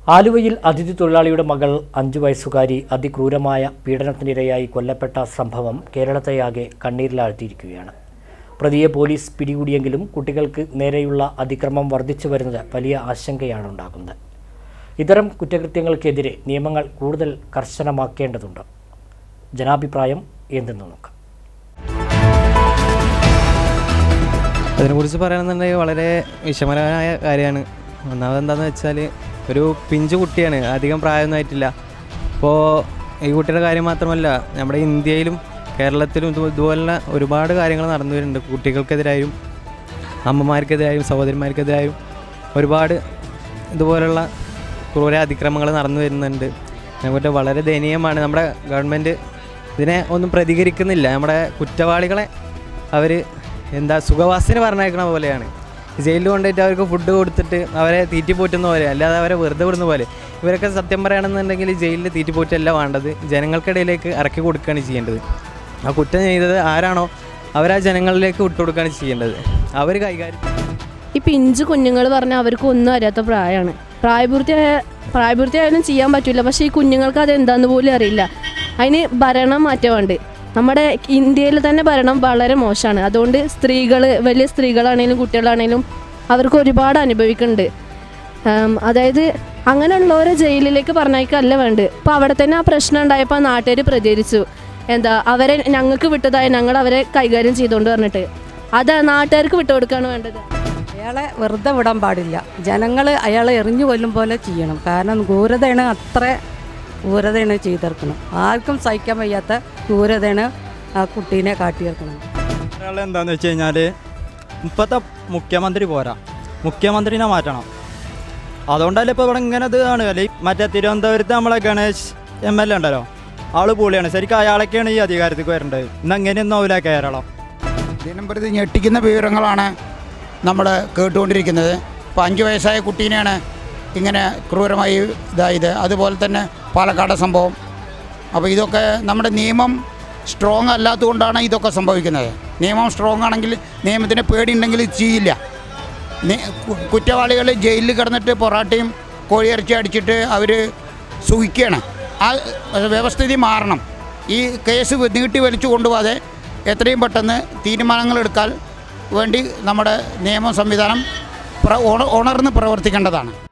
ആലുവയിൽ അതിഥി തൊഴിലാളിയുടെ മകൾ അഞ്ചു വയസ്സുകാരി അതിക്രൂരമായ പീഡനത്തിനിരയായി കൊല്ലപ്പെട്ട സംഭവം കേരളത്തെയാകെ കണ്ണീരിലാഴ്ത്തിയിരിക്കുകയാണ് പ്രതിയെ പോലീസ് പിടികൂടിയെങ്കിലും കുട്ടികൾക്ക് നേരെയുള്ള അതിക്രമം വർദ്ധിച്ചു വരുന്നത് വലിയ ആശങ്കയാണ് ഉണ്ടാക്കുന്നത് ഇത്തരം കുറ്റകൃത്യങ്ങൾക്കെതിരെ നിയമങ്ങൾ കൂടുതൽ കർശനമാക്കേണ്ടതുണ്ട് ജനാഭിപ്രായം എന്തെന്ന് നോക്കാം അതിനെക്കുറിച്ച് പറയുകയാണെന്നുണ്ടെങ്കിൽ വളരെ വിഷമകരമായ കാര്യമാണ് ഒന്നാമത് എന്താണെന്ന് വെച്ചാൽ ഒരു പിഞ്ചു കുട്ടിയാണ് അധികം പ്രായമൊന്നും ആയിട്ടില്ല അപ്പോൾ ഈ കുട്ടിയുടെ കാര്യം മാത്രമല്ല നമ്മുടെ ഇന്ത്യയിലും കേരളത്തിലും ഇത് ഇതുപോലുള്ള ഒരുപാട് കാര്യങ്ങൾ നടന്നു വരുന്നുണ്ട് കുട്ടികൾക്കെതിരായും അമ്മമാർക്കെതിരായും സഹോദരിമാർക്കെതിരായും ഒരുപാട് ഇതുപോലുള്ള ക്രൂര അതിക്രമങ്ങൾ നടന്നു വരുന്നുണ്ട് അതുപോലെ വളരെ ദയനീയമാണ് നമ്മുടെ ഗവൺമെൻറ് ഇതിനെ ഒന്നും പ്രതികരിക്കുന്നില്ല നമ്മുടെ കുറ്റവാളികളെ അവർ എന്താ സുഖവാസത്തിന് പറഞ്ഞേക്കണ പോലെയാണ് ജയിലിൽ കൊണ്ടുപോയിട്ട് അവർക്ക് ഫുഡ് കൊടുത്തിട്ട് അവരെ തീറ്റിപ്പോറ്റുന്ന പോലെ അല്ലാതെ അവരെ വെറുതെ വിടുന്ന പോലെ ഇവരൊക്കെ സത്യം പറയുകയാണെന്നുണ്ടെങ്കിൽ ജയിലിൽ തീറ്റിപ്പോറ്റല്ല വേണ്ടത് ജനങ്ങൾക്കിടയിലേക്ക് ഇറക്കി കൊടുക്കുകയാണ് ചെയ്യേണ്ടത് ആ കുറ്റം ചെയ്തത് ആരാണോ അവരാ ജനങ്ങളിലേക്ക് വിട്ടുകൊടുക്കുകയാണ് ചെയ്യേണ്ടത് അവർ കൈകാര്യം ഈ പിഞ്ചു കുഞ്ഞുങ്ങൾ പറഞ്ഞാൽ അവർക്ക് ഒന്നും അറിയാത്ത പ്രായമാണ് പ്രായപൂർത്തിയായ പ്രായപൂർത്തിയായാലും ചെയ്യാൻ പറ്റില്ല പക്ഷേ ഈ കുഞ്ഞുങ്ങൾക്ക് അത് എന്താന്ന് പോലും അറിയില്ല അതിന് ഭരണം മാറ്റമുണ്ട് നമ്മുടെ ഇന്ത്യയിൽ തന്നെ ഭരണം വളരെ മോശമാണ് അതുകൊണ്ട് സ്ത്രീകൾ വലിയ സ്ത്രീകളാണെങ്കിലും കുട്ടികളാണെങ്കിലും അവർക്ക് ഒരുപാട് അനുഭവിക്കുന്നുണ്ട് ഉം, അതായത് അങ്ങനെയുള്ളവരെ ജയിലിലേക്ക് പറഞ്ഞേക്കല്ല വേണ്ടത് ഇപ്പോൾ അവിടെ തന്നെ ആ പ്രശ്നം ഉണ്ടായപ്പോൾ നാട്ടുകാർ പ്രതികരിച്ചു എന്താ അവരെ ഞങ്ങൾക്ക് വിട്ടതായി ഞങ്ങൾ അവരെ കൈകാര്യം ചെയ്തുകൊണ്ട് പറഞ്ഞിട്ട് അത് നാട്ടുകാർക്ക് വിട്ടുകൊടുക്കുകയാണ് വേണ്ടത് അയാളെ വെറുതെ വിടാൻ പാടില്ല ജനങ്ങൾ അയാളെ എറിഞ്ഞു കൊല്ലും പോലെ ചെയ്യണം കാരണം ക്രൂരതയാണ് അത്ര ക്രൂരതയാണ് ചെയ്തെടുക്കണം ആർക്കും സഹിക്കാൻ വയ്യാത്ത ക്രൂരതയാണ് ആ കുട്ടീനെ കാട്ടിയെടുക്കണം ഒരാൾ എന്താന്ന് വെച്ച് കഴിഞ്ഞാൽ ഇപ്പോഴത്തെ മുഖ്യമന്ത്രി പോരാ മുഖ്യമന്ത്രിനെ മാറ്റണം അതുകൊണ്ടല്ലേ ഇപ്പോൾ ഇവിടെ ഇങ്ങനെ ഇത് ആണ് അല്ലെ മറ്റേ തിരുവനന്തപുരത്ത് നമ്മളെ ഗണേഷ് എം എൽ എ ഉണ്ടല്ലോ ആള് പൊളിയാണ് ശരിക്കും അയാളൊക്കെയാണ് ഈ അധികാരത്തിൽ വരേണ്ടത് ഇന്ന് അങ്ങനെയൊന്നും ആവില്ല കേരളം ദിനംപ്രതി ഞെട്ടിക്കുന്ന വിവരങ്ങളാണ് നമ്മൾ കേട്ടുകൊണ്ടിരിക്കുന്നത് ഇപ്പോൾ അഞ്ച് വയസ്സായ കുട്ടീനെയാണ് ഇങ്ങനെ ക്രൂരമായി ഇതായത് അതുപോലെ തന്നെ പാലക്കാട് സംഭവം അപ്പോൾ ഇതൊക്കെ നമ്മുടെ നിയമം സ്ട്രോങ് അല്ലാത്തതുകൊണ്ടാണ് ഇതൊക്കെ സംഭവിക്കുന്നത് നിയമം സ്ട്രോങ് ആണെങ്കിൽ നിയമത്തിന് പേടിയുണ്ടെങ്കിൽ ഇത് ചെയ്യില്ല നി- കു- കുറ്റവാളികൾ ജയിലിൽ കിടന്നിട്ട് പൊറാട്ടയും കോഴിയിറച്ചി അടിച്ചിട്ട് അവർ സുഖിക്കുകയാണ് ആ വ്യവസ്ഥിതി മാറണം ഈ കേസ് നീട്ടി വലിച്ചു കൊണ്ടുപോകാതെ എത്രയും പെട്ടെന്ന് തീരുമാനങ്ങൾ എടുക്കാൻ വേണ്ടി നമ്മുടെ നിയമ സംവിധാനം പ്ര ഉണ- ഉണർന്ന് പ്രവർത്തിക്കേണ്ടതാണ്